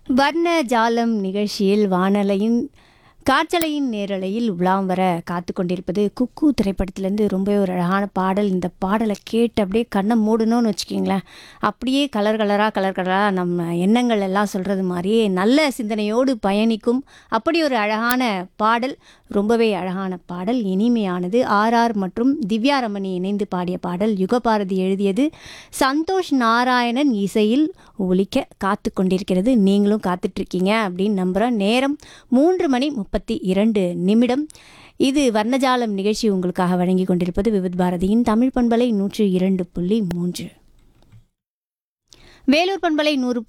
வர்ண ஜாலம் நிகழ்ச்சியில் வானலையின் காற்றலையின் நேரலையில் உலாம் வர காத்து கொண்டிருப்பது குக்கு திரைப்படத்திலேருந்து ரொம்பவே ஒரு அழகான பாடல் இந்த பாடலை கேட்டு அப்படியே கண்ணை மூடணும்னு வச்சுக்கிங்களேன் அப்படியே கலர் கலராக கலர் கலராக நம்ம எண்ணங்கள் எல்லாம் சொல்கிறது மாதிரியே நல்ல சிந்தனையோடு பயணிக்கும் அப்படி ஒரு அழகான பாடல் ரொம்பவே அழகான பாடல் இனிமையானது ஆர்ஆர் மற்றும் திவ்யா ரமணி இணைந்து பாடிய பாடல் யுகபாரதி எழுதியது சந்தோஷ் நாராயணன் இசையில் ஒலிக்க காத்து கொண்டிருக்கிறது நீங்களும் காத்துட்ருக்கீங்க அப்படின்னு நம்புகிறேன் நேரம் மூன்று மணி முப்பத்தி இரண்டு நிமிடம் இது வர்ணஜாலம் நிகழ்ச்சி உங்களுக்காக வழங்கி கொண்டிருப்பது விவித் பாரதியின் தமிழ் பண்பலை நூற்று இரண்டு புள்ளி மூன்று வேலூர் பண்பலை நூறு